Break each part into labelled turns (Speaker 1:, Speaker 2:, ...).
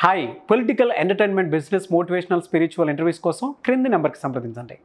Speaker 1: Hi political entertainment business motivational spiritual interviews కోసం క్రింది నెంబర్కి సంప్రదించండి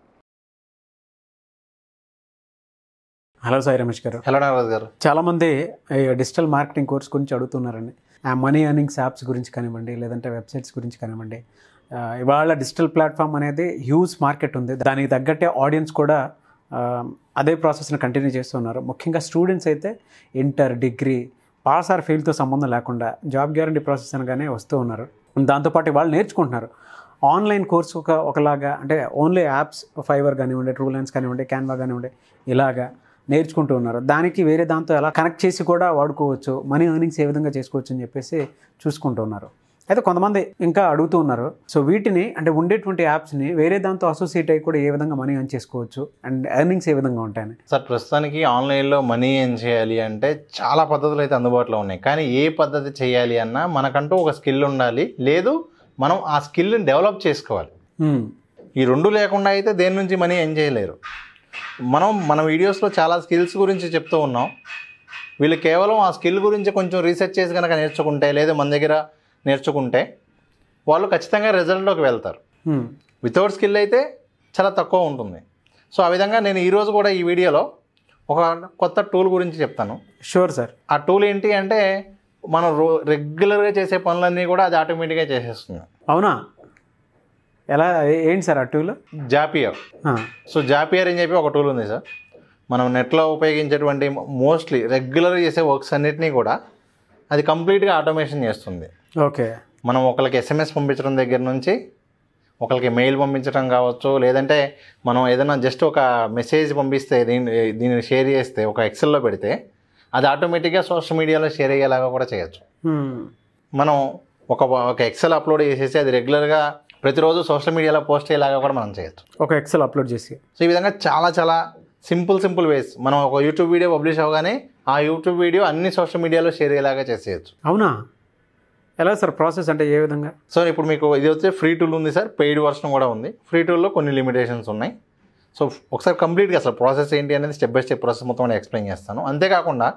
Speaker 1: హలో సాయి రమేష్ గారు
Speaker 2: హలో నాగరాజ్ గారు
Speaker 1: చాలామంది ఈ డిజిటల్ మార్కెటింగ్ కోర్స్ గురించి అడుగుతున్నారండి ఆ మనీ ఎర్నింగ్స్ యాప్స్ గురించి కానివ్వండి లేదంటే వెబ్సైట్స్ గురించి కానివ్వండి ఆ, ఇవాళ డిజిటల్ ప్లాట్ఫామ్ అనేది హ్యూజ్ మార్కెట్ ఉంది దానికి తగ్గట్టే ఆడియన్స్ కూడా ఆ, అదే ప్రాసెస్ని కంటిన్యూ చేస్తున్నారు ముఖ్యంగా స్టూడెంట్స్ అయితే ఇంటర్ డిగ్రీ పాస్ ఆర్ ఫెయిల్తో సంబంధం లేకుండా జాబ్ గ్యారంటీ ప్రాసెస్ అనగానే వస్తూ ఉన్నారు దాంతోపాటు వాళ్ళు నేర్చుకుంటున్నారు ఆన్లైన్ కోర్స్ ఒక ఒకలాగా అంటే ఓన్లీ యాప్స్ ఫైవర్ కానివ్వండి ట్రూ లైన్స్ కానివ్వండి క్యాన్వా కానివ్వండి ఇలాగా నేర్చుకుంటూ ఉన్నారు దానికి వేరే దాంతో ఎలా కనెక్ట్ చేసి కూడా వాడుకోవచ్చు మనీ ఎర్నింగ్స్ ఏ విధంగా చేసుకోవచ్చు అని చెప్పేసి చూసుకుంటూ ఉన్నారు అయితే కొంతమంది ఇంకా అడుగుతూ ఉన్నారు సో వీటిని అంటే ఉండేటువంటి యాప్స్ని వేరే దాంతో అసోసియేట్ అయ్యి కూడా ఏ విధంగా మనీ ఎర్న్ చేసుకోవచ్చు అండ్ ఎర్నింగ్స్ ఏ విధంగా ఉంటాయని
Speaker 2: సార్ ప్రస్తుతానికి ఆన్లైన్లో మనీ ఏం చేయాలి అంటే చాలా పద్ధతులు అయితే అందుబాటులో ఉన్నాయి కానీ ఏ పద్ధతి చేయాలి అన్నా మనకంటూ ఒక స్కిల్ ఉండాలి లేదు మనం ఆ స్కిల్ని డెవలప్ చేసుకోవాలి
Speaker 1: Hmm.
Speaker 2: ఈ రెండు లేకుండా అయితే దేని నుంచి మనీ ఏం చేయలేరు మనం మన వీడియోస్లో చాలా స్కిల్స్ గురించి చెప్తూ ఉన్నాం వీళ్ళు కేవలం ఆ స్కిల్ గురించి కొంచెం రీసెర్చ్ చేసి కనుక నేర్చుకుంటే లేదా మన దగ్గర నేర్చుకుంటే వాళ్ళు ఖచ్చితంగా రిజల్ట్లోకి వెళ్తారు
Speaker 1: Hmm.
Speaker 2: వితౌట్ స్కిల్ అయితే చాలా తక్కువ ఉంటుంది సో ఆ విధంగా నేను ఈరోజు కూడా ఈ వీడియోలో ఒక కొత్త టూల్ గురించి చెప్తాను
Speaker 1: షూర్ సార్
Speaker 2: ఆ టూల్ ఏంటి అంటే మనం రో రెగ్యులర్గా చేసే పనులన్నీ కూడా అది ఆటోమేటిక్గా చేసేస్తుంది
Speaker 1: అవునా ఎలా ఏ- ఏంటి సార్ ఆ టూల్
Speaker 2: జాపియర్ సో జాపియర్ అని చెప్పి ఒక టూల్ ఉంది సార్ మనం నెట్లో ఉపయోగించేటువంటి మోస్ట్లీ రెగ్యులర్గా చేసే వర్క్స్ అన్నిటినీ కూడా అది కంప్లీట్గా ఆటోమేషన్ చేస్తుంది
Speaker 1: ఓకే
Speaker 2: మనం ఒకరికి ఎస్ఎంఎస్ పంపించడం దగ్గర నుంచి ఒకరికి మెయిల్ పంపించడం కావచ్చు లేదంటే మనం ఏదైనా జస్ట్ ఒక మెసేజ్ పంపిస్తే దీన్ని దీన్ని షేర్ చేస్తే ఒక ఎక్సెల్లో పెడితే అది ఆటోమేటిక్గా సోషల్ మీడియాలో షేర్ అయ్యేలాగా కూడా చేయొచ్చు మనం ఒక ఒక ఎక్సెల్ అప్లోడ్ చేసేసి అది రెగ్యులర్గా ప్రతిరోజు సోషల్ మీడియాలో పోస్ట్ అయ్యేలాగా కూడా మనం చేయొచ్చు
Speaker 1: ఒక ఎక్సెల్ అప్లోడ్ చేసి
Speaker 2: సో ఈ విధంగా చాలా చాలా సింపుల్ సింపుల్ వేస్ మనం ఒక యూట్యూబ్ వీడియో పబ్లిష్ అవ్వగానే ఆ యూట్యూబ్ వీడియో అన్ని సోషల్ మీడియాలో షేర్ అయ్యేలాగా చేసేయచ్చు
Speaker 1: అవునా ఎలా సార్ ప్రాసెస్ అంటే ఏ విధంగా
Speaker 2: సో ఇప్పుడు మీకు ఇది వచ్చే ఫ్రీ టూల్ ఉంది సార్ పెయిడ్ వర్షన్ కూడా ఉంది ఫ్రీ టూల్లో కొన్ని లిమిటేషన్స్ ఉన్నాయి సో ఒకసారి కంప్లీట్గా అసలు ప్రాసెస్ ఏంటి అనేది స్టెప్ బై స్టెప్ ప్రాసెస్ మొత్తం నేను ఎక్స్ప్లెయిన్ చేస్తాను అంతేకాకుండా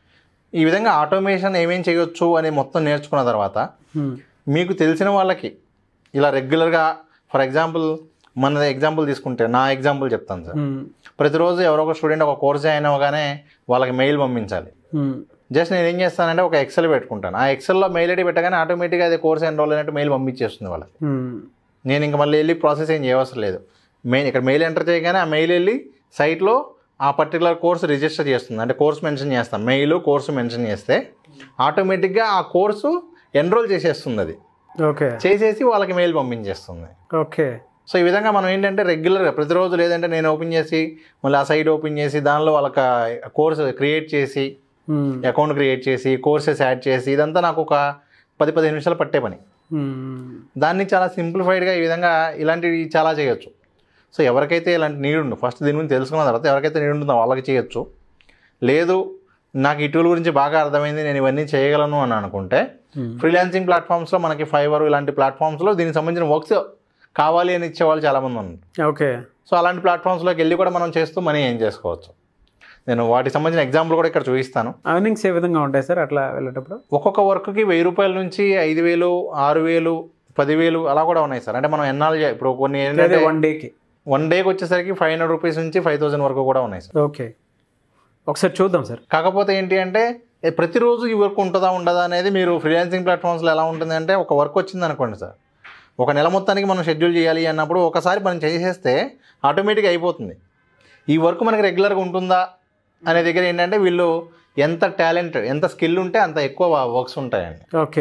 Speaker 2: ఈ విధంగా ఆటోమేషన్ ఏమేం చేయొచ్చు అని మొత్తం నేర్చుకున్న తర్వాత
Speaker 1: Hmm.
Speaker 2: మీకు తెలిసిన వాళ్ళకి ఇలా రెగ్యులర్గా ఫర్ ఎగ్జాంపుల్ మన ఎగ్జాంపుల్ తీసుకుంటే నా ఎగ్జాంపుల్ చెప్తాను సార్
Speaker 1: Hmm.
Speaker 2: ప్రతిరోజు ఎవరో ఒక స్టూడెంట్ ఒక కోర్స్ జాయిన్ అవ్వగానే వాళ్ళకి మెయిల్ పంపించాలి
Speaker 1: Hmm.
Speaker 2: జస్ట్ నేను ఏం చేస్తానంటే ఒక ఎక్సెల్ పెట్టుకుంటాను ఆ ఎక్సెల్లో మెయిల్ ఐడి పెట్టగానే ఆటోమేటిక్గా అది కోర్స్ ఎన్రోల్ అయినట్టు మెయిల్ పంపించేస్తుంది వాళ్ళకి
Speaker 1: Hmm.
Speaker 2: నేను ఇంక మళ్ళీ వెళ్ళి ప్రాసెస్ ఏం చేయవసరం లేదు మెయిల్ ఇక్కడ మెయిల్ ఎంటర్ చేయగానే ఆ మెయిల్ వెళ్ళి సైట్లో ఆ పర్టికులర్ కోర్సు రిజిస్టర్ చేస్తుంది అంటే కోర్స్ మెన్షన్ చేస్తాం మెయిల్ కోర్సు మెన్షన్ చేస్తే ఆటోమేటిక్గా ఆ కోర్సు ఎన్రోల్ చేసేస్తుంది అది
Speaker 1: ఓకే
Speaker 2: చేసేసి వాళ్ళకి మెయిల్ పంపించేస్తుంది
Speaker 1: ఓకే
Speaker 2: సో ఈ విధంగా మనం ఏంటంటే రెగ్యులర్గా ప్రతిరోజు లేదంటే నేను ఓపెన్ చేసి మళ్ళీ ఆ సైట్ ఓపెన్ చేసి దానిలో వాళ్ళకి కోర్స్ క్రియేట్ చేసి
Speaker 1: Hmm.
Speaker 2: అకౌంట్ క్రియేట్ చేసి కోర్సెస్ యాడ్ చేసి ఇదంతా నాకు ఒక పది పదిహేను నిమిషాలు పట్టే పని
Speaker 1: Hmm.
Speaker 2: దాన్ని చాలా సింప్లిఫైడ్గా ఈ విధంగా ఇలాంటివి చాలా చేయొచ్చు సో ఎవరికైతే ఇలాంటి నీడ్ ఉందో ఫస్ట్ దీని గురించి తెలుసుకున్న తర్వాత ఎవరికైతే నీడ్ ఉందో వాళ్ళకి చేయొచ్చు లేదు నాకు ఈ టూల్ గురించి బాగా అర్థమైంది నేను ఇవన్నీ చేయగలను అని అనుకుంటే
Speaker 1: Hmm.
Speaker 2: ఫ్రీలాన్సింగ్ ప్లాట్ఫామ్స్లో మనకి ఫైవర్ ఇలాంటి ప్లాట్ఫామ్స్లో దీనికి సంబంధించిన వర్క్స్ కావాలి అని ఇచ్చేవాళ్ళు చాలామంది ఉన్నారు
Speaker 1: ఓకే
Speaker 2: సో అలాంటి ప్లాట్ఫామ్స్లోకి వెళ్ళి కూడా మనం చేస్తూ మనీ ఏం చేసుకోవచ్చు నేను వాటికి సంబంధించిన ఎగ్జాంపుల్ కూడా ఇక్కడ చూపిస్తాను
Speaker 1: ఎర్నింగ్స్ ఏ విధంగా ఉంటాయి సార్ అట్లా వెళ్ళేటప్పుడు
Speaker 2: ఒక్కొక్క వర్క్కి వెయ్యి రూపాయల నుంచి ఐదు వేలు ఆరు వేలు పదివేలు అలా కూడా ఉన్నాయి సార్ అంటే మనం ఎన్నాళ్ళు చే- ఇప్పుడు కొన్ని
Speaker 1: అదే
Speaker 2: ఏంటంటే
Speaker 1: వన్ డేకి
Speaker 2: వన్ డేకి వచ్చేసరికి ఫైవ్ హండ్రెడ్ రూపీస్ నుంచి ఫైవ్ థౌసండ్ వరకు కూడా ఉన్నాయి సార్
Speaker 1: ఓకే ఒకసారి చూద్దాం సార్
Speaker 2: కాకపోతే ఏంటి అంటే ఏ ప్రతిరోజు ఈ వర్క్ ఉంటుందా ఉండదా అనేది మీరు ఫ్రీలాన్సింగ్ ప్లాట్ఫామ్స్లో ఎలా ఉంటుంది అంటే ఒక వర్క్ వచ్చింది అనుకోండి సార్ ఒక నెల మొత్తానికి మనం షెడ్యూల్ చేయాలి అన్నప్పుడు ఒకసారి మనం చేసేస్తే ఆటోమేటిక్గా అయిపోతుంది ఈ వర్క్ మనకి రెగ్యులర్గా ఉంటుందా అనే దగ్గర ఏంటంటే వీళ్ళు ఎంత టాలెంట్ ఎంత స్కిల్ ఉంటే అంత ఎక్కువ వర్క్స్ ఉంటాయండి
Speaker 1: ఓకే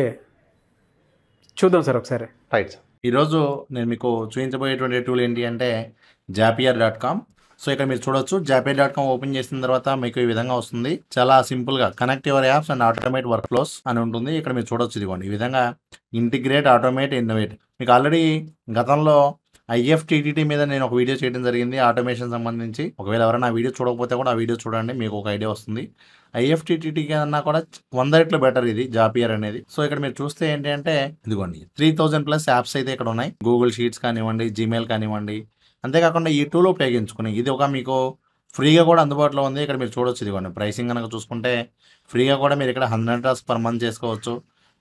Speaker 1: చూద్దాం సార్ ఒకసారి
Speaker 2: రైట్ సార్ ఈరోజు నేను మీకు చూపించబోయేటువంటి టూల్ ఏంటి అంటే జాపియర్ డాట్ కామ్ సో ఇక్కడ మీరు చూడొచ్చు జాపియర్ డాట్ కామ్ ఓపెన్ చేసిన తర్వాత మీకు ఈ విధంగా వస్తుంది చాలా సింపుల్గా connect your apps and automate workflows అని ఉంటుంది ఇక్కడ మీరు చూడొచ్చు ఇదిగోండి ఈ విధంగా ఇంటిగ్రేట్ ఆటోమేట్ ఇన్నోవేట్ మీకు ఆల్రెడీ గతంలో ఐఎఫ్టీటీటీ మీద నేను ఒక వీడియో చేయడం జరిగింది ఆటోమేషన్ సంబంధించి ఒకవేళ ఎవరైనా ఆ వీడియో చూడకపోతే కూడా ఆ వీడియో చూడండి మీకు ఒక ఐడియా వస్తుంది ఐఎఫ్టీటీటీ కన్నా కూడా వంద రెట్లు బెటర్ ఇది జాపియర్ అనేది సో ఇక్కడ మీరు చూస్తే ఏంటి అంటే ఇదిగోండి త్రీ థౌజండ్ ప్లస్ యాప్స్ అయితే ఇక్కడ ఉన్నాయి గూగుల్ షీట్స్ కానివ్వండి జీమెయిల్ కానివ్వండి అంతేకాకుండా ఈ టూల్ ఉపయోగించుకుని ఇది ఒక మీకు ఫ్రీగా కూడా అందుబాటులో ఉంది ఇక్కడ మీరు చూడొచ్చు ఇదిగోండి ప్రైసింగ్ కనుక చూసుకుంటే ఫ్రీగా కూడా మీరు ఇక్కడ హండ్రెడ్ టాస్క్ పర్ మంత్ చేసుకోవచ్చు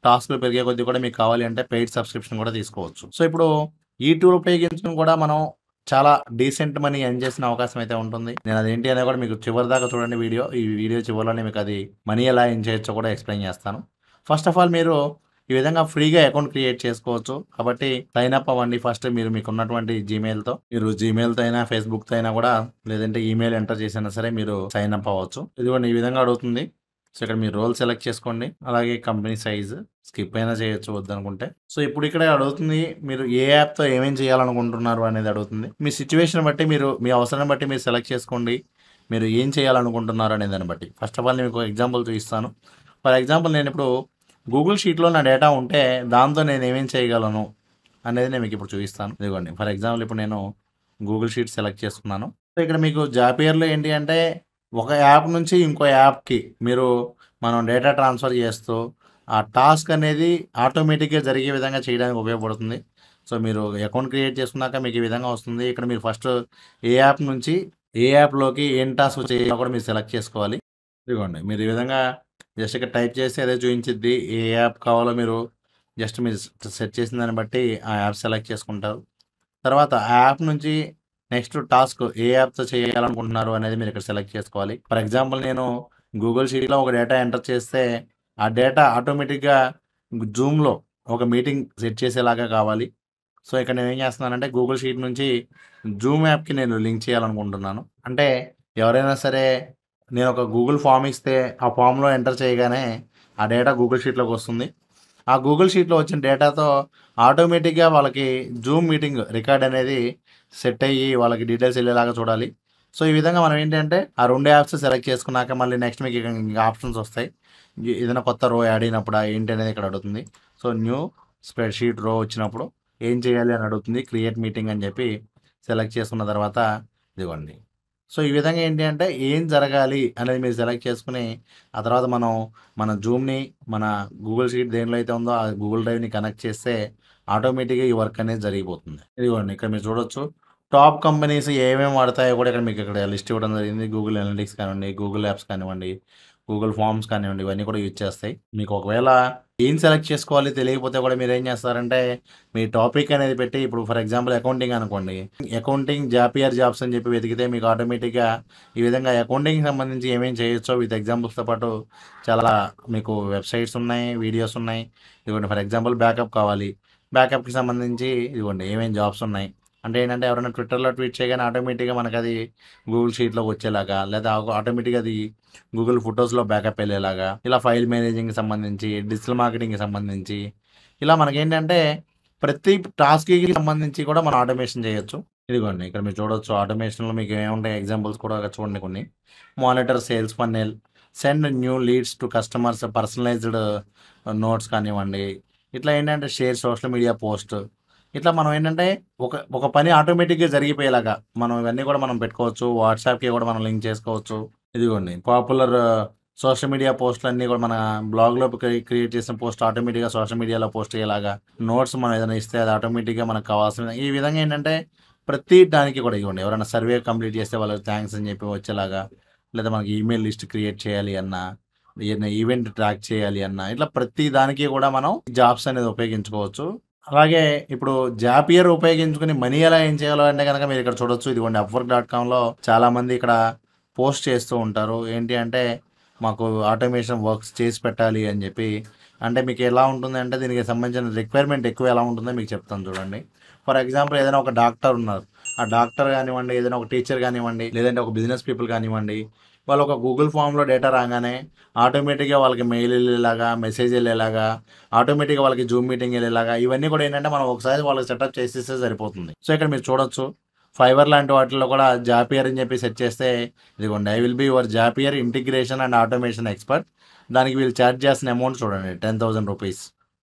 Speaker 2: టాస్క్లు పెరిగే కొద్దీ కూడా మీకు కావాలి అంటే పెయిడ్ సబ్స్క్రిప్షన్ కూడా తీసుకోవచ్చు సో ఇప్పుడు ఈ టూల్ ఉపయోగించుకుని కూడా మనం చాలా డీసెంట్ మనీ ఎర్న్ చేసిన అవకాశం అయితే ఉంటుంది నేను అదేంటి అనేది కూడా మీకు చివరి దాకా చూడండి వీడియో ఈ వీడియో చివరిలోనే మీకు అది మనీ ఎలా ఎర్న్ చేయొచ్చో కూడా ఎక్స్ప్లెయిన్ చేస్తాను ఫస్ట్ ఆఫ్ ఆల్ మీరు ఈ విధంగా ఫ్రీగా అకౌంట్ క్రియేట్ చేసుకోవచ్చు కాబట్టి సైన్ అప్ అవ్వండి ఫస్ట్ మీరు మీకు ఉన్నటువంటి జీమెయిల్తో మీరు జీమెయిల్తో అయినా ఫేస్బుక్తో అయినా కూడా లేదంటే ఈమెయిల్ ఎంటర్ చేసినా సరే మీరు సైన్ అప్ అవ్వచ్చు ఇదిగోండి ఈ విధంగా అడుగుతుంది సో ఇక్కడ మీరు రోల్ సెలెక్ట్ చేసుకోండి అలాగే కంపెనీ సైజ్ స్కిప్ అయినా చేయొచ్చు వద్దనుకుంటే సో ఇప్పుడు ఇక్కడ అడుగుతుంది మీరు ఏ యాప్తో ఏమేం చేయాలనుకుంటున్నారు అనేది అడుగుతుంది మీ సిచ్యువేషన్ బట్టి మీరు మీ అవసరం బట్టి మీరు సెలెక్ట్ చేసుకోండి మీరు ఏం చేయాలనుకుంటున్నారు అనే దాన్ని బట్టి ఫస్ట్ ఆఫ్ ఆల్ నేను మీకు ఎగ్జాంపుల్ చూపిస్తాను ఫర్ ఎగ్జాంపుల్ నేను ఇప్పుడు గూగుల్ షీట్లో నా డేటా ఉంటే దాంతో నేను ఏమేం చేయగలను అనేది నేను మీకు ఇప్పుడు చూపిస్తాను ఇదిగోండి ఫర్ ఎగ్జాంపుల్ ఇప్పుడు నేను గూగుల్ షీట్ సెలెక్ట్ చేసుకున్నాను సో ఇక్కడ మీకు జాపియర్లో ఏంటి అంటే ఒక యాప్ నుంచి ఇంకో యాప్కి మీరు మనం డేటా ట్రాన్స్ఫర్ చేస్తూ ఆ టాస్క్ అనేది ఆటోమేటిక్గా జరిగే విధంగా చేయడానికి ఉపయోగపడుతుంది సో మీరు అకౌంట్ క్రియేట్ చేసుకున్నాక మీకు ఈ విధంగా వస్తుంది ఇక్కడ మీరు ఫస్ట్ ఏ యాప్ నుంచి ఏ యాప్లోకి ఏం టాస్క్ చేయాలో కూడా మీరు సెలెక్ట్ చేసుకోవాలి ఇదిగోండి మీరు ఈ విధంగా జస్ట్ ఇక్కడ టైప్ చేసి అదే చూపించిద్ది ఏ యాప్ కావాలో మీరు జస్ట్ మీరు సెట్ చేసిన దాన్ని బట్టి ఆ యాప్ సెలెక్ట్ చేసుకుంటారు తర్వాత ఆ యాప్ నుంచి నెక్స్ట్ టాస్క్ ఏ యాప్తో చేయాలనుకుంటున్నారు అనేది మీరు ఇక్కడ సెలెక్ట్ చేసుకోవాలి ఫర్ ఎగ్జాంపుల్ నేను గూగుల్ షీట్లో ఒక డేటా ఎంటర్ చేస్తే ఆ డేటా ఆటోమేటిక్గా జూమ్లో ఒక మీటింగ్ సెట్ చేసేలాగా కావాలి సో ఇక్కడ నేను ఏం చేస్తున్నానంటే గూగుల్ షీట్ నుంచి జూమ్ యాప్కి నేను లింక్ చేయాలనుకుంటున్నాను అంటే ఎవరైనా సరే నేను ఒక గూగుల్ ఫామ్ ఇస్తే ఆ ఫామ్లో ఎంటర్ చేయగానే ఆ డేటా గూగుల్ షీట్లోకి వస్తుంది ఆ గూగుల్ షీట్లో వచ్చిన డేటాతో ఆటోమేటిక్గా వాళ్ళకి జూమ్ మీటింగ్ రికార్డ్ అనేది సెట్ అయ్యి వాళ్ళకి డీటెయిల్స్ వెళ్ళేలాగా చూడాలి సో ఈ విధంగా మనం ఏంటంటే ఆ రెండు యాప్స్ సెలెక్ట్ చేసుకున్నాక మళ్ళీ నెక్స్ట్ మీకు ఇక- ఇంకా ఆప్షన్స్ వస్తాయి ఈ- ఏదైనా కొత్త రో యాడ్ అయినప్పుడు ఆ ఏంటి అనేది ఇక్కడ అడుగుతుంది సో న్యూ స్ప్రెడ్ షీట్ రో వచ్చినప్పుడు ఏం చేయాలి అని అడుగుతుంది క్రియేట్ మీటింగ్ అని చెప్పి సెలెక్ట్ చేసుకున్న తర్వాత ఇదిగోండి సో ఈ విధంగా ఏంటి అంటే ఏం జరగాలి అనేది మీరు సెలెక్ట్ చేసుకుని ఆ తర్వాత మనం మన జూమ్ని మన గూగుల్ షీట్ దేనిలో అయితే ఉందో ఆ గూగుల్ డ్రైవ్ని కనెక్ట్ చేస్తే ఆటోమేటిక్గా ఈ వర్క్ అనేది జరిగిపోతుంది ఇదిగోండి ఇక్కడ మీరు చూడొచ్చు టాప్ కంపెనీస్ ఏమేమి వాడతాయో కూడా ఇక్కడ మీకు ఇక్కడ లిస్ట్ ఇవ్వడం జరిగింది గూగుల్ అనలిటిక్స్ కానివ్వండి గూగుల్ యాప్స్ కానివ్వండి గూగుల్ ఫార్మ్స్ కానివ్వండి ఇవన్నీ కూడా యూజ్ చేస్తాయి మీకు ఒకవేళ ఏం సెలెక్ట్ చేసుకోవాలి తెలియకపోతే కూడా మీరు ఏం చేస్తారంటే మీ టాపిక్ అనేది పెట్టి ఇప్పుడు ఫర్ ఎగ్జాంపుల్ అకౌంటింగ్ అనుకోండి అకౌంటింగ్ జాపియర్ జాబ్స్ అని చెప్పి వెతికితే మీకు ఆటోమేటిక్గా ఈ విధంగా అకౌంటింగ్ సంబంధించి ఏమేమి చేయొచ్చో విత్ ఎగ్జాంపుల్స్తో పాటు చాలా మీకు వెబ్సైట్స్ ఉన్నాయి వీడియోస్ ఉన్నాయి ఇదిగోండి ఫర్ ఎగ్జాంపుల్ బ్యాకప్ కావాలి బ్యాకప్కి సంబంధించి ఇదిగోండి ఏమేమి జాబ్స్ ఉన్నాయి అంటే ఏంటంటే ఎవరైనా ట్విట్టర్లో ట్వీట్ చేయగానే ఆటోమేటిక్గా మనకు అది గూగుల్ షీట్లోకి వచ్చేలాగా లేదా ఆటోమేటిక్గా అది గూగుల్ ఫొటోస్లో బ్యాకప్ వెళ్ళేలాగా ఇలా ఫైల్ మేనేజింగ్కి సంబంధించి డిజిటల్ మార్కెటింగ్కి సంబంధించి ఇలా మనకేంటంటే ప్రతి టాస్క్కి సంబంధించి కూడా మనం ఆటోమేషన్ చేయొచ్చు ఇదిగోండి ఇక్కడ మీరు చూడొచ్చు ఆటోమేషన్లో మీకు ఏముంటాయి ఎగ్జాంపుల్స్ కూడా చూడండి కొన్ని monitor sales funnel send new leads to customers personalized notes కానివ్వండి ఇట్లా ఏంటంటే షేర్ సోషల్ మీడియా పోస్ట్ ఇట్లా మనం ఏంటంటే ఒక ఒక పని ఆటోమేటిక్గా జరిగిపోయేలాగా మనం ఇవన్నీ కూడా మనం పెట్టుకోవచ్చు వాట్సాప్కి కూడా మనం లింక్ చేసుకోవచ్చు ఇదిగోండి పాపులర్ సోషల్ మీడియా పోస్టులు అన్నీ కూడా మన బ్లాగ్లో క్రియేట్ చేసిన పోస్ట్ ఆటోమేటిక్గా సోషల్ మీడియాలో పోస్ట్ అయ్యేలాగా నోట్స్ మనం ఏదైనా ఇస్తే అది ఆటోమేటిక్గా మనకు కావాల్సిన ఈ విధంగా ఏంటంటే ప్రతి దానికి కూడా ఇవ్వండి ఎవరైనా సర్వే కంప్లీట్ చేస్తే వాళ్ళకి థ్యాంక్స్ అని చెప్పి వచ్చేలాగా లేదా మనకి ఈమెయిల్ లిస్ట్ క్రియేట్ చేయాలి అన్నా ఏదైనా ఈవెంట్ ట్రాక్ చేయాలి అన్నా ఇట్లా ప్రతి దానికి కూడా మనం జాబ్స్ అనేది ఉపయోగించుకోవచ్చు అలాగే ఇప్పుడు జాపియర్ ఉపయోగించుకుని మనీ ఎలా ఏం చేయాలో అంటే కనుక మీరు ఇక్కడ చూడొచ్చు ఇదిగోండి అప్వర్క్ డాట్ కామ్లో చాలామంది ఇక్కడ పోస్ట్ చేస్తూ ఉంటారు ఏంటి అంటే మాకు ఆటోమేషన్ వర్క్స్ చేసి పెట్టాలి అని చెప్పి అంటే మీకు ఎలా ఉంటుంది అంటే దీనికి సంబంధించిన రిక్వైర్మెంట్ ఎక్కువ ఎలా ఉంటుందో మీకు చెప్తాను చూడండి ఫర్ ఎగ్జాంపుల్ ఏదైనా ఒక డాక్టర్ ఉన్నారు ఆ డాక్టర్ కానివ్వండి ఏదైనా ఒక టీచర్ కానివ్వండి లేదంటే ఒక బిజినెస్ పీపుల్ కానివ్వండి వాళ్ళు ఒక గూగుల్ ఫామ్లో డేటా రాగానే ఆటోమేటిక్గా వాళ్ళకి మెయిల్ వెళ్ళేలాగా మెసేజ్ వెళ్ళేలాగా ఆటోమేటిక్గా వాళ్ళకి జూమ్ మీటింగ్ వెళ్ళేలాగా ఇవన్నీ కూడా ఏంటంటే మనం ఒకసారి వాళ్ళకి సెటప్ చేసేస్తే సరిపోతుంది సో ఇక్కడ మీరు చూడొచ్చు ఫైబర్ లాంటి వాటిలో కూడా జాపియర్ అని చెప్పి సెట్ చేస్తే ఇదిగోండి I will be your Zapier integration and automation expert దానికి వీళ్ళు ఛార్జ్ చేసిన అమౌంట్ చూడండి ten thousand rupees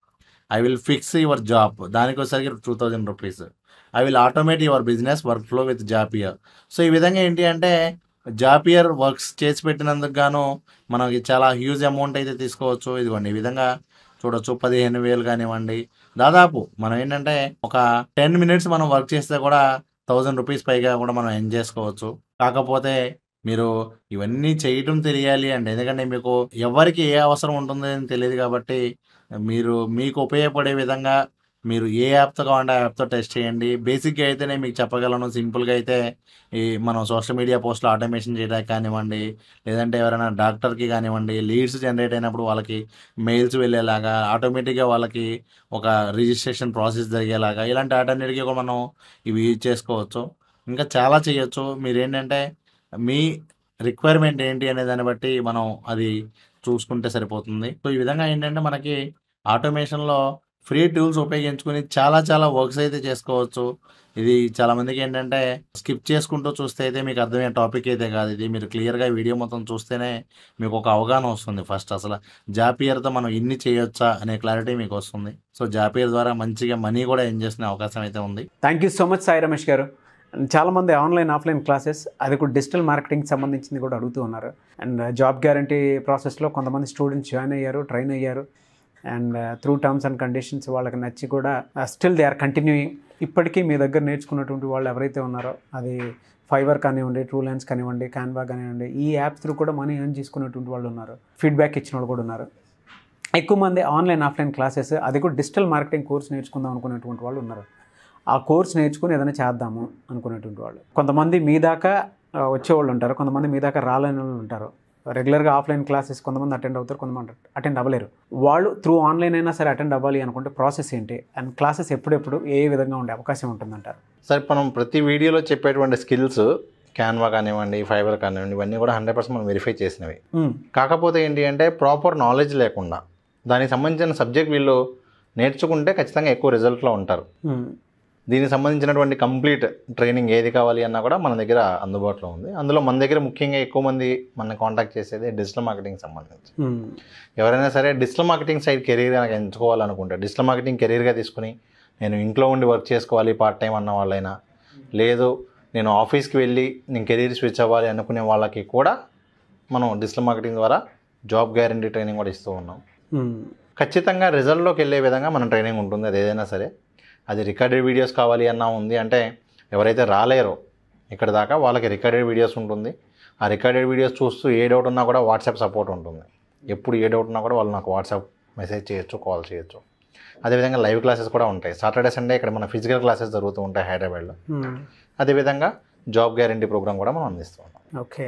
Speaker 2: I will fix your job దానికి వచ్చేసరికి two thousand rupees I will automate your business workflow with Zapier so ఈ విధంగా ఏంటి అంటే జాపియర్ వర్క్స్ చేసి పెట్టినందుకు గాను మనకి చాలా హ్యూజ్ అమౌంట్ అయితే తీసుకోవచ్చు ఇదిగోండి ఈ విధంగా చూడొచ్చు పదిహేను వేలు కానివ్వండి దాదాపు మనం ఏంటంటే ఒక టెన్ మినిట్స్ మనం వర్క్ చేస్తే కూడా థౌజండ్ రూపీస్ పైగా కూడా మనం ఎర్న్ చేసుకోవచ్చు కాకపోతే మీరు ఇవన్నీ చేయటం తెలియాలి అంటే ఎందుకంటే మీకు ఎవరికి ఏ అవసరం ఉంటుంది అని తెలియదు కాబట్టి మీరు మీకు ఉపయోగపడే విధంగా మీరు ఏ యాప్తో కావాలంటే ఆ యాప్తో టెస్ట్ చేయండి బేసిక్గా అయితేనే మీకు చెప్పగలను సింపుల్గా అయితే ఈ మనం సోషల్ మీడియా పోస్ట్లో ఆటోమేషన్ చేయడానికి కానివ్వండి లేదంటే ఎవరైనా డాక్టర్కి కానివ్వండి లీడ్స్ జనరేట్ అయినప్పుడు వాళ్ళకి మెయిల్స్ వెళ్ళేలాగా ఆటోమేటిక్గా వాళ్ళకి ఒక రిజిస్ట్రేషన్ ప్రాసెస్ జరిగేలాగా ఇలాంటి వాటన్నిటికీ కూడా మనం ఇవి యూజ్ చేసుకోవచ్చు ఇంకా చాలా చేయొచ్చు మీరు ఏంటంటే మీ రిక్వైర్మెంట్ ఏంటి అనే దాన్ని బట్టి మనం అది చూసుకుంటే సరిపోతుంది సో ఈ విధంగా ఏంటంటే మనకి ఆటోమేషన్లో ఫ్రీ టూల్స్ ఉపయోగించుకుని చాలా చాలా వర్క్స్ అయితే చేసుకోవచ్చు ఇది చాలా మందికి ఏంటంటే స్కిప్ చేసుకుంటూ చూస్తే అయితే మీకు అర్థమయ్యే టాపిక్ అయితే కాదు ఇది మీరు క్లియర్గా వీడియో మొత్తం చూస్తేనే మీకు ఒక అవగాహన వస్తుంది ఫస్ట్ అసలు జాపియర్తో మనం ఇన్ని చేయొచ్చా అనే క్లారిటీ మీకు వస్తుంది సో జాపియర్ ద్వారా మంచిగా మనీ కూడా ఎర్న్ చేసుకునే అవకాశం అయితే ఉంది
Speaker 1: thank you so much Sai Ramesh గారు చాలామంది ఆన్లైన్ ఆఫ్లైన్ క్లాసెస్ అది కూడా డిజిటల్ మార్కెటింగ్ సంబంధించింది కూడా అడుగుతూ ఉన్నారు అండ్ జాబ్ గ్యారంటీ ప్రాసెస్లో కొంతమంది స్టూడెంట్స్ జాయిన్ అయ్యారు ట్రైన్ అయ్యారు and through terms and conditions వాళ్ళకి నచ్చి కూడా స్టిల్ దే ఆర్ కంటిన్యూయింగ్ ఇప్పటికీ మీ దగ్గర నేర్చుకున్నటువంటి వాళ్ళు ఎవరైతే ఉన్నారో అది ఫైవర్ కానివ్వండి ట్రూ లైన్స్ కానివ్వండి క్యాన్వా కానివ్వండి ఈ యాప్స్ త్రూ కూడా మనీ ఎర్న్ చేసుకున్నటువంటి వాళ్ళు ఉన్నారు ఫీడ్బ్యాక్ ఇచ్చిన వాళ్ళు కూడా ఉన్నారు ఎక్కువ మంది ఆన్లైన్ ఆఫ్లైన్ క్లాసెస్ అది కూడా డిజిటల్ మార్కెటింగ్ కోర్స్ నేర్చుకుందాం అనుకునేటువంటి వాళ్ళు ఉన్నారు ఆ కోర్స్ నేర్చుకుని ఏదైనా చేద్దాము అనుకునేటువంటి వాళ్ళు కొంతమంది మీ దాకా ఆ, వచ్చేవాళ్ళు ఉంటారు కొంతమంది మీ దాకా రాలేని వాళ్ళు ఉంటారు రెగ్యులర్గా ఆఫ్లైన్ క్లాసెస్ కొంతమంది అటెండ్ అవుతారు కొంతమంది అటెండ్ అవ్వలేరు వాళ్ళు త్రూ ఆన్లైన్ అయినా సరే అటెండ్ అవ్వాలి అనుకుంటే ప్రాసెస్ ఏంటి అండ్ క్లాసెస్ ఎప్పుడెప్పుడు ఏ విధంగా ఉండే అవకాశం ఉంటుందంటారు
Speaker 2: సరే మనం ప్రతి వీడియోలో చెప్పేటువంటి స్కిల్స్ క్యాన్వా కానివ్వండి ఫైబర్ కానివ్వండి ఇవన్నీ కూడా హండ్రెడ్ పర్సెంట్ మనం వెరిఫై చేసినవి
Speaker 1: మ్మ్.
Speaker 2: కాకపోతే ఏంటి అంటే ప్రాపర్ నాలెడ్జ్ లేకుండా దానికి సంబంధించిన సబ్జెక్ట్ వీళ్ళు నేర్చుకుంటే ఖచ్చితంగా ఎక్కువ రిజల్ట్లో ఉంటారు
Speaker 1: మ్మ్.
Speaker 2: దీనికి సంబంధించినటువంటి కంప్లీట్ ట్రైనింగ్ ఏది కావాలి అన్నా కూడా మన దగ్గర అందుబాటులో ఉంది అందులో మన దగ్గర ముఖ్యంగా ఎక్కువ మంది మన కాంటాక్ట్ చేసేది డిజిటల్ మార్కెటింగ్ సంబంధించి
Speaker 1: మ్మ్.
Speaker 2: ఎవరైనా సరే డిజిటల్ మార్కెటింగ్ సైడ్ కెరీర్ కనుక ఎంచుకోవాలనుకుంటే డిజిటల్ మార్కెటింగ్ కెరీర్గా తీసుకుని నేను ఇంట్లో ఉండి వర్క్ చేసుకోవాలి పార్ట్ టైం అన్న వాళ్ళైనా లేదు నేను ఆఫీస్కి వెళ్ళి నేను కెరీర్ స్విచ్ అవ్వాలి అనుకునే వాళ్ళకి కూడా మనం డిజిటల్ మార్కెటింగ్ ద్వారా జాబ్ గ్యారంటీ ట్రైనింగ్ కూడా ఇస్తూ ఉన్నాం
Speaker 1: మ్మ్.
Speaker 2: ఖచ్చితంగా రిజల్ట్లోకి వెళ్ళే విధంగా మన ట్రైనింగ్ ఉంటుంది అది ఏదైనా సరే అది రికార్డెడ్ వీడియోస్ కావాలి అన్నా ఉంది అంటే ఎవరైతే రాలేరో ఇక్కడ దాకా వాళ్ళకి రికార్డెడ్ వీడియోస్ ఉంటుంది ఆ రికార్డెడ్ వీడియోస్ చూస్తూ ఏ డౌట్ ఉన్నా కూడా వాట్సాప్ సపోర్ట్ ఉంటుంది ఎప్పుడు ఏ డౌట్ ఉన్నా కూడా వాళ్ళు నాకు వాట్సాప్ మెసేజ్ చేయొచ్చు కాల్ చేయొచ్చు అదేవిధంగా లైవ్ క్లాసెస్ కూడా ఉంటాయి సాటర్డే సండే ఇక్కడ మన ఫిజికల్ క్లాసెస్ జరుగుతూ ఉంటాయి హైదరాబాద్లో
Speaker 1: మ్మ్.
Speaker 2: అదేవిధంగా జాబ్ గ్యారంటీ ప్రోగ్రామ్ కూడా మనం అందిస్తూ ఉన్నాం
Speaker 1: okay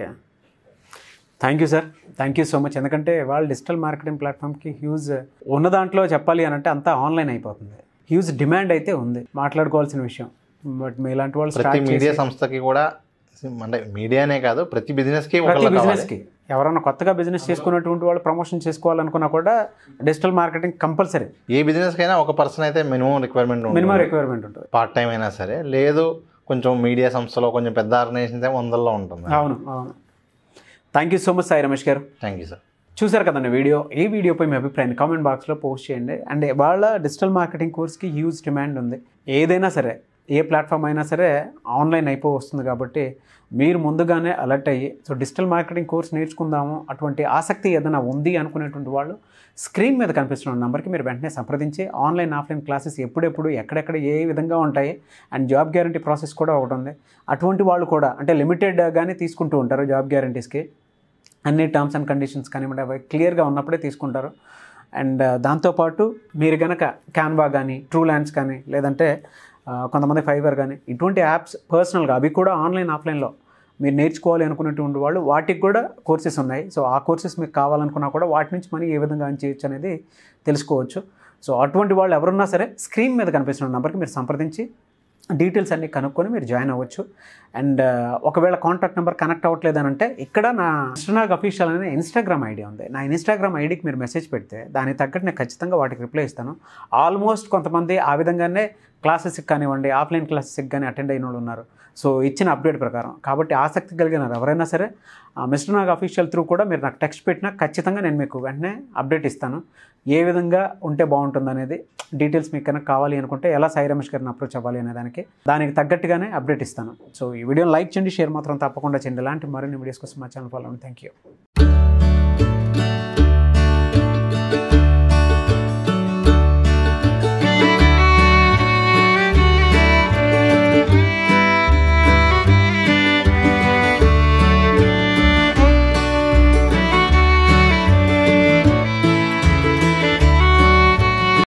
Speaker 1: thank you sir thank you so much ఎందుకంటే వాళ్ళ డిజిటల్ మార్కెటింగ్ ప్లాట్ఫామ్కి హ్యూజ్ ఉన్న దాంట్లో చెప్పాలి అని అంటే అంతా ఆన్లైన్ అయిపోతుంది హ్యూజ్ డిమాండ్ అయితే ఉంది మాట్లాడుకోవాల్సిన విషయం బట్ మీలాంటి వాళ్ళు
Speaker 2: ప్రతి
Speaker 1: స్టార్ట్
Speaker 2: మీడియా
Speaker 1: చేసి
Speaker 2: సంస్థకి కూడా అంటే మీడియానే కాదు ప్రతి బిజినెస్కి
Speaker 1: ప్రతి
Speaker 2: ఒకళ్ళు కావాలి
Speaker 1: బిజినెస్కి ఎవరైనా కొత్తగా బిజినెస్ చేసుకున్నటువంటి వాళ్ళు ప్రమోషన్ చేసుకోవాలనుకున్నా కూడా డిజిటల్ మార్కెటింగ్ కంపల్సరీ
Speaker 2: ఏ బిజినెస్ కైనా ఒక పర్సన్ అయితే మినిమం రిక్వైర్మెంట్
Speaker 1: మినిమం
Speaker 2: ఉంటుంది
Speaker 1: రిక్వైర్మెంట్ ఉంటుంది
Speaker 2: పార్ట్ టైం అయినా సరే లేదు కొంచెం మీడియా సంస్థలో కొంచెం పెద్ద ఆర్గనైజేషన్స్ అయితే వందల్లో ఉంటుంది
Speaker 1: అవును అవును thank you so much Sai Ramesh గారు
Speaker 2: థ్యాంక్ యూ సార్
Speaker 1: చూసారు కదండి వీడియో ఈ వీడియోపై మీ అభిప్రాయాన్ని కామెంట్ బాక్స్లో పోస్ట్ చేయండి అండ్ వాళ్ళ డిజిటల్ మార్కెటింగ్ కోర్స్కి హ్యూజ్ డిమాండ్ ఉంది ఏదైనా సరే ఏ ప్లాట్ఫామ్ అయినా సరే ఆన్లైన్ అయిపో వస్తుంది కాబట్టి మీరు ముందుగానే అలర్ట్ అయ్యి సో డిజిటల్ మార్కెటింగ్ కోర్స్ నేర్చుకుందాము అటువంటి ఆసక్తి ఏదైనా ఉంది అనుకునేటువంటి వాళ్ళు స్క్రీన్ మీద కనిపిస్తున్న నెంబర్కి మీరు వెంటనే సంప్రదించి ఆన్లైన్ ఆఫ్లైన్ క్లాసెస్ ఎప్పుడెప్పుడు ఎక్కడెక్కడ ఏ విధంగా ఉంటాయి అండ్ జాబ్ గ్యారంటీ ప్రాసెస్ కూడా ఒకటి ఉంది అటువంటి వాళ్ళు కూడా అంటే లిమిటెడ్గానే తీసుకుంటూ ఉంటారు జాబ్ గ్యారంటీస్కి అన్ని టర్మ్స్ అండ్ కండిషన్స్ కానివ్వండి అవి క్లియర్గా ఉన్నప్పుడే తీసుకుంటారు అండ్ దాంతోపాటు మీరు కనుక క్యాన్వా కానీ ట్రూ ల్యాండ్స్ కానీ లేదంటే ఆ, కొంతమంది ఫైబర్ కానీ ఇటువంటి యాప్స్ పర్సనల్గా అవి కూడా ఆన్లైన్ ఆఫ్లైన్లో మీరు నేర్చుకోవాలి అనుకునేటువంటి వాళ్ళు వాటికి కూడా కోర్సెస్ ఉన్నాయి సో ఆ కోర్సెస్ మీకు కావాలనుకున్నా కూడా వాటి నుంచి మనీ ఏ విధంగా earn చేయొచ్చు అనేది తెలుసుకోవచ్చు సో అటువంటి వాళ్ళు ఎవరున్నా సరే స్క్రీన్ మీద కనిపిస్తున్న నెంబర్కి మీరు సంప్రదించి డీటెయిల్స్ అన్ని కనుక్కొని మీరు జాయిన్ అవ్వచ్చు అండ్ ఒకవేళ కాంటాక్ట్ నెంబర్ కనెక్ట్ అవ్వట్లేదు అని అంటే ఇక్కడ నా ఇన్స్టానాగ్ అఫీషియల్ అనే ఇన్స్టాగ్రామ్ ఐడి ఉంది నా ఇన్స్టాగ్రామ్ ఐడికి మీరు మెసేజ్ పెడితే దానికి తగ్గట్టు నేను ఖచ్చితంగా వాటికి రిప్లై ఇస్తాను ఆల్మోస్ట్ కొంతమంది ఆ విధంగానే క్లాసెస్కి కానివ్వండి ఆఫ్లైన్ క్లాసెస్కి కానీ అటెండ్ అయిన వాళ్ళు ఉన్నారు సో ఇచ్చిన అప్డేట్ ప్రకారం కాబట్టి ఆసక్తి కలిగిన ఎవరైనా సరే మిస్టర్ నాగ్ అఫీషియల్ త్రూ కూడా మీరు నాకు టెక్స్ట్ పెట్టినా ఖచ్చితంగా నేను మీకు వెంటనే అప్డేట్ ఇస్తాను ఏ విధంగా ఉంటే బాగుంటుంది అనేది డీటెయిల్స్ మీకు కనుక కావాలి అనుకుంటే ఎలా సాయి రమేష్ గారిని అప్రోచ్ అవ్వాలి అనే దానికి దానికి తగ్గట్టుగానే అప్డేట్ ఇస్తాను సో ఈ వీడియోని లైక్ చేయండి షేర్ మాత్రం తప్పకుండా చేయండి ఇలాంటి మరిన్ని వీడియోస్ కోసం మా ఛానల్ ఫాలో థ్యాంక్ యూ